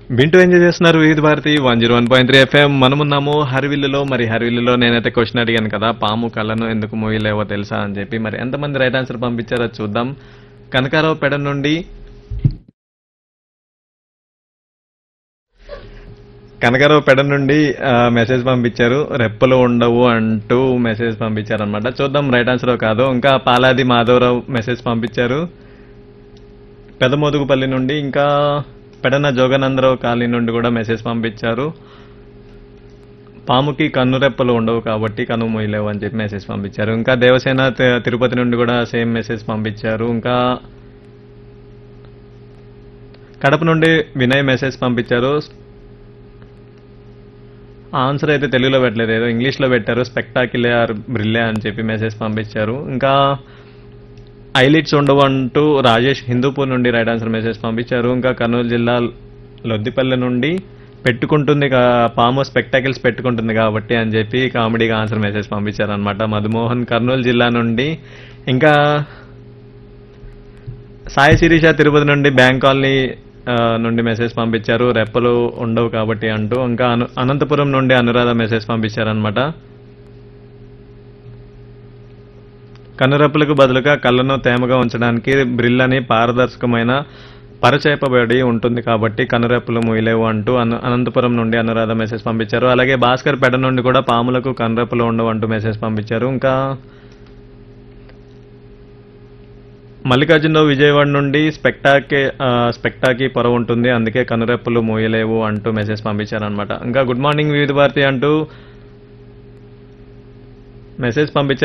వింటూ ఎంజాయ్ చేస్తున్నారు Vividh Bharati one zero one point three FM మనమున్నాము హరివిల్లులో మరి హరివిల్లులో నేనైతే క్వశ్చన్ అడిగాను కదా పాము కళ్ళను ఎందుకు మూయలేవో తెలుసా అని చెప్పి మరి ఎంతమంది రైట్ ఆన్సర్ పంపించారో చూద్దాం కనకారావు పెడ నుండి కనకారావు పెడ నుండి ఆ, మెసేజ్ పంపించారు రెప్పలు ఉండవు అంటూ మెసేజ్ పంపించారు అనమాట చూద్దాం రైట్ ఆన్సర్ కాదు ఇంకా పాలాది మాధవరావు మెసేజ్ పంపించారు పెదమోదుగుపల్లి నుండి ఇంకా పెడన జోగనందరావు కాలనీ నుండి కూడా మెసేజ్ పంపించారు పాముకి కన్నురెప్పలు ఉండవు కాబట్టి కన్ను మొయ్యలేవు అని చెప్పి మెసేజ్ పంపించారు ఇంకా దేవసేన తి- తిరుపతి నుండి కూడా సేమ్ మెసేజ్ పంపించారు ఇంకా కడప నుండి వినయ్ మెసేజ్ పంపించారు ఆన్సర్ అయితే తెలుగులో పెట్టలేదు ఏదో ఇంగ్లీష్లో పెట్టారు స్పెక్టాకిలే ఆర్ బ్రిల్లే అని చెప్పి మెసేజ్ పంపించారు ఇంకా ఐలిట్స్ ఉండవు అంటూ రాజేష్ హిందూపూర్ నుండి రైట్ ఆన్సర్ మెసేజ్ పంపించారు ఇంకా కర్నూలు జిల్లా లొద్దిపల్లె నుండి పెట్టుకుంటుంది కా- పాము స్పెక్టాకిల్స్ పెట్టుకుంటుంది కాబట్టి అని చెప్పి కామెడీగా ఆన్సర్ మెసేజ్ పంపించారు అనమాట మధుమోహన్ కర్నూలు జిల్లా నుండి ఇంకా సాయి శిరీష తిరుపతి నుండి బ్యాంక్ కాలనీ ఆ, నుండి మెసేజ్ పంపించారు రెప్పలు ఉండవు కాబట్టి అంటూ ఇంకా అను- అనంతపురం నుండి అనురాధ మెసేజ్ పంపించారనమాట కనురెప్పలకు బదులుగా కళ్ళను తేమగా ఉంచడానికి బ్రిల్ అని పారదర్శకమైన పరచేపబడి ఉంటుంది కాబట్టి కనురెప్పలు మూయలేవు అంటూ అను- అనంతపురం నుండి అనురాధ మెసేజ్ పంపించారు అలాగే భాస్కర్ పెడ నుండి కూడా పాములకు కనురెప్పలు ఉండవు అంటూ మెసేజ్ పంపించారు ఇంకా మల్లికార్జునరావు విజయవాడ నుండి స్పెక్టాకే ఆ, స్పెక్టాకి పొర ఉంటుంది అందుకే కనురెప్పలు మూయలేవు అంటూ మెసేజ్ పంపించారనమాట ఇంకా గుడ్ మార్నింగ్ వివిధ భారతి అంటూ మెసేజ్ పంపించారు